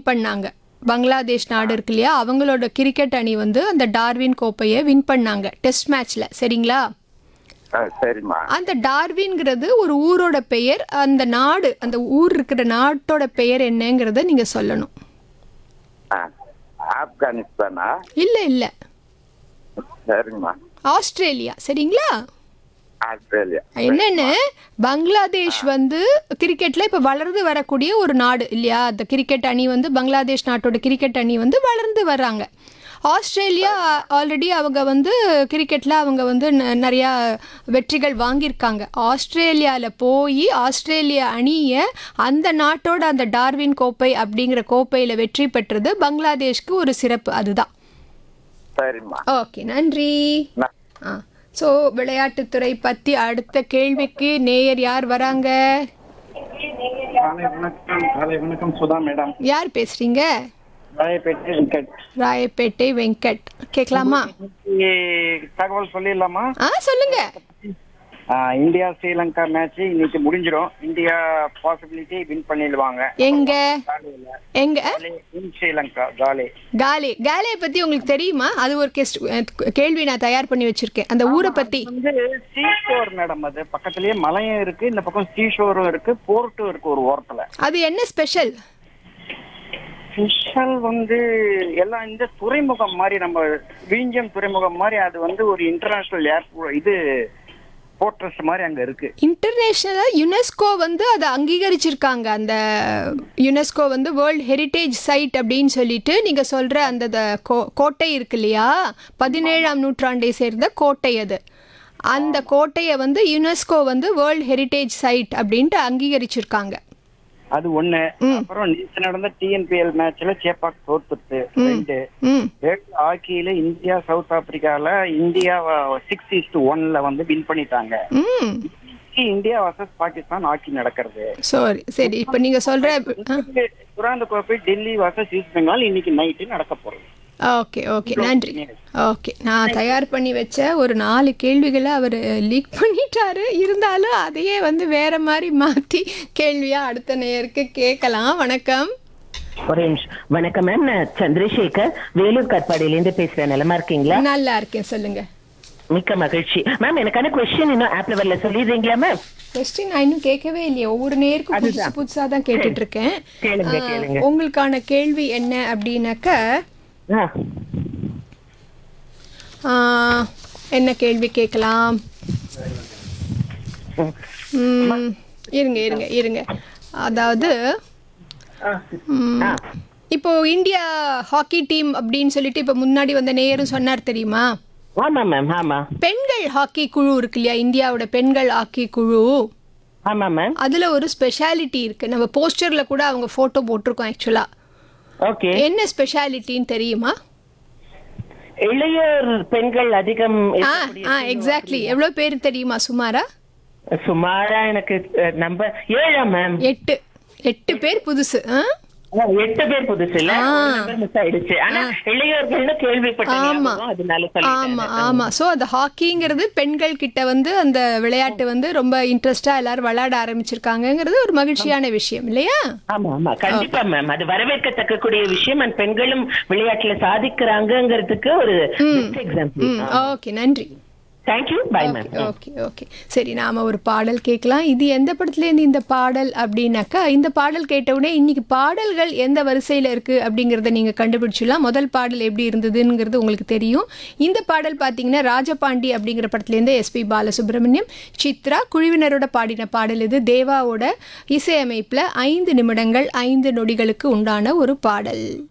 பண்ணாங்க பங்களாதேஷ் நாடு இருக்கு இல்லையா அவங்களோட கிரிக்கெட் அணி வந்து அந்த டார்வின் கோப்பையை வின் பண்ணாங்க டெஸ்ட் மேட்ச்ல சரிங்களா ஆ சரிம்மா அந்த டார்வின்ங்கிறது ஒரு ஊரோட பெயர் அந்த நாடு அந்த ஊர் இருக்கிற நாட்டோட பெயர் என்னங்கிறத நீங்க சொல்லணும் ஆ ஆப்கானிஸ்தானா இல்ல இல்ல சரிங்கம்மா ஆஸ்திரேலியா சரிங்களா ஆஸ்திரேலியா என்னன்னு பங்களாதேஷ் வந்து கிரிக்கெட்ல இப்ப வளர்ந்து வரக்கூடிய ஒரு நாடு இல்லையா அந்த கிரிக்கெட் அணி வந்து பங்களாதேஷ் நாட்டோட கிரிக்கெட் அணி வந்து வளர்ந்து வர்றாங்க ஆஸ்திரேலியா ஆல்ரெடி அவங்க வந்து கிரிக்கெட்ல அவங்க வந்து ந- நிறைய வெற்றிகள் வாங்கியிருக்காங்க ஆஸ்திரேலியாவில் போய் ஆஸ்திரேலியா அணியை அந்த நாட்டோட அந்த டார்வின் கோப்பை அப்படிங்கிற கோப்பையில வெற்றி பெற்றது பங்களாதேஷ்க்கு ஒரு சிறப்பு அதுதான் சரிம்மா ஓகே நன்றி ந- ஆ ஸோ விளையாட்டுத்துறை பற்றி அடுத்த கேள்விக்கு நேயர் யார் வராங்க காலை வணக்கம் காலை வணக்கம் சுதா மேடம் யார் பேசுறீங்க ராயப்பேட்டை வெங்கட் ராயப்பேட்டை வெங்கட் கேட்கலாமா இன்னைக்கு தகவல் சொல்லிடலாமா ஆ சொல்லுங்க ஆ, இந்தியா ஸ்ரீலங்கா மேட்ச் இன்னைக்கு முடிஞ்சிடும் இந்தியா பாசிபிலிட்டி வின் பண்ணிடுவாங்க எங்க எங்க இன் ஸ்ரீலங்கா காலே காலே காலே பத்தி உங்களுக்கு தெரியுமா அது ஒரு கெஸ்ட் கேள்வி நான் தயார் பண்ணி வச்சிருக்கேன் அந்த ஊரை பத்தி வந்து சீஷோர் மேடம் அது பக்கத்துலயே மலையும் இருக்கு இந்த பக்கம் சீஷோரும் இருக்கு போர்ட்டும் இருக்கு ஒரு ஓரத்துல அது என்ன ஸ்பெஷல் ஸ்பெஷல் வந்து எல்லாம் இந்த துறைமுகம் மாதிரி நம்ம விழிஞ்சம் துறைமுகம் மாதிரி அது வந்து ஒரு இன்டர்நேஷனல் ஏர்போர்ட் இது போர்ட்ரஸ் மாதிரி அங்க இருக்கு இன்டர்நேஷ்னலாக யுனெஸ்கோ வந்து அதை அங்கீகரிச்சிருக்காங்க அந்த யுனெஸ்கோ வந்து வேர்ல்ட் ஹெரிட்டேஜ் சைட் அப்படின்னு சொல்லிட்டு நீங்கள் சொல்கிற அந்த த- கோ- கோட்டை இருக்கு இல்லையா பதினேழாம் நூற்றாண்டை சேர்ந்த கோட்டை அது அந்த கோட்டையை வந்து யுனெஸ்கோ வந்து வேர்ல்ட் ஹெரிட்டேஜ் சைட் அப்படின்ட்டு அங்கீகரிச்சிருக்காங்க அது ஒண்ணு அப்புறம் நேற்று நடந்த டிஎன்பிஎல் மேட்ச்ல சேப்பாக் தோத்துட்டு ரெண்டு ம் ரெண்டு ஹாக்கியில இந்தியா சவுத் ஆப்பிரிக்கால இந்தியா சிக்ஸ் இஸ்ட் ஒன்ல வந்து வின் பண்ணிட்டாங்க ம் இந்தியா வர்சஸ் பாகிஸ்தான் ஹாக்கி நடக்கிறது சரி சரி இப்போ நீங்கள் சொல்கிற துராந்த கோப்பை டெல்லி வர்சஸ் ஈஸ்ட் பெங்கால் இன்னைக்கு நைட்டு நடக்க போறது ஓகே ஓகே நன்றி ஓகே நான் தயார் பண்ணி வச்ச ஒரு நாலு கேள்விகளை அவர் லீக் பண்ணிட்டாரு இருந்தாலும் அதையே வந்து வேற மாதிரி மாற்றி கேள்வியாக அடுத்த நேயருக்கு கேட்கலாம் வணக்கம் ஒரே நிமிஷம் வணக்கம் மேம் நான் சந்திரசேகர் வேலூர் கட்பாடியிலேருந்து பேசுறேன் நலமா இருக்கீங்களா நல்லா இருக்கேன் சொல்லுங்க மிக்க மகிழ்ச்சி மேம் எனக்கான கொஸ்டின் இன்னும் ஆப்ல வரல சொல்லிடுறீங்களா மேம் கொஸ்டின் நான் இன்னும் கேட்கவே இல்லையே ஒவ்வொரு நேருக்கும் புதுசு புதுசாக தான் கேட்டுட்டு இருக்கேன் கேளுங்க, ஆ, கேளுங்க. உங்களுக்கான கேள்வி என்ன அப்படின்னாக்க ஆ, ஆ, என்ன கேள்வி கேட்கலாம் ம், இருங்க இருங்க இருங்க அதாவது ம், இப்போ இந்தியா ஹாக்கி டீம் அப்படின்னு சொல்லிட்டு இப்போ முன்னாடி வந்த நேயரும் சொன்னார் தெரியுமா ஆமா மேம் ஆமா பெண்கள் ஹாக்கி குழு இருக்கு இல்லையா இந்தியாவோட பெண்கள் ஹாக்கி குழு ஆமா மேம் அதுல ஒரு ஸ்பெஷாலிட்டி இருக்கு நம்ம போஸ்டர்ல கூட அவங்க போட்டோ போட்டிருக்கோம் ஆக்சுவலா ஓகே என்ன ஸ்பெஷாலிட்டின்னு தெரியுமா இளையோர் பெண்கள் அதிகம் ஆ இருக்கக்கூடிய ஆ எக்ஸாக்ட்லி எவ்வளோ பேர் தெரியுமா சுமாரா சுமாரா எனக்கு நம்பர் ஏழா மேம் எட்டு எட்டு பேர் புதுசு ஆ எட்டு பேர் புதுசு இல்ல நம்பர் மிஸ் ஆயிடுச்சு ஆனா இளையோர்கள்னு கேள்விப்பட்ட ஆமா ஞாபகம், அதனால ஆமா சொல்லிட்டேன் ஆமா சோ அந்த ஹாக்கிங்கிறது பெண்கள் கிட்ட வந்து அந்த விளையாட்டு வந்து ரொம்ப இன்ட்ரெஸ்டா எல்லாரும் விளையாட ஆரம்பிச்சிருக்காங்கங்கிறது ஒரு மகிழ்ச்சியான விஷயம் இல்லையா ஆமா ஆமா கண்டிப்பா மேம் அது வரவேற்கத்தக்க கூடிய விஷயம் and பெண்களும் விளையாட்டுல சாதிக்கிறாங்கங்கிறதுக்கு ஒரு பெஸ்ட் எக்ஸாம்பிள் ம் ஓகே நன்றி thank you bye ma'am okay okay சரி நாம ஒரு பாடல் கேட்கலாம் இது எந்த படத்துலேருந்து இந்த பாடல் அப்படின்னாக்கா இந்த பாடல் கேட்ட உடனே இன்னைக்கு பாடல்கள் எந்த வரிசையில் இருக்கு அப்படிங்கிறத நீங்க கண்டுபிடிச்சிடலாம் முதல் பாடல் எப்படி இருந்ததுங்கிறது உங்களுக்கு தெரியும் இந்த பாடல் பார்த்தீங்கன்னா ராஜபாண்டி அப்படிங்கிற படத்துலேருந்து எஸ்பி பாலசுப்ரமணியம் சித்ரா குழுவினரோட பாடின பாடல் இது தேவாவோட இசையமைப்பில் ஐந்து நிமிடங்கள் ஐந்து நொடிகளுக்கு உண்டான ஒரு பாடல்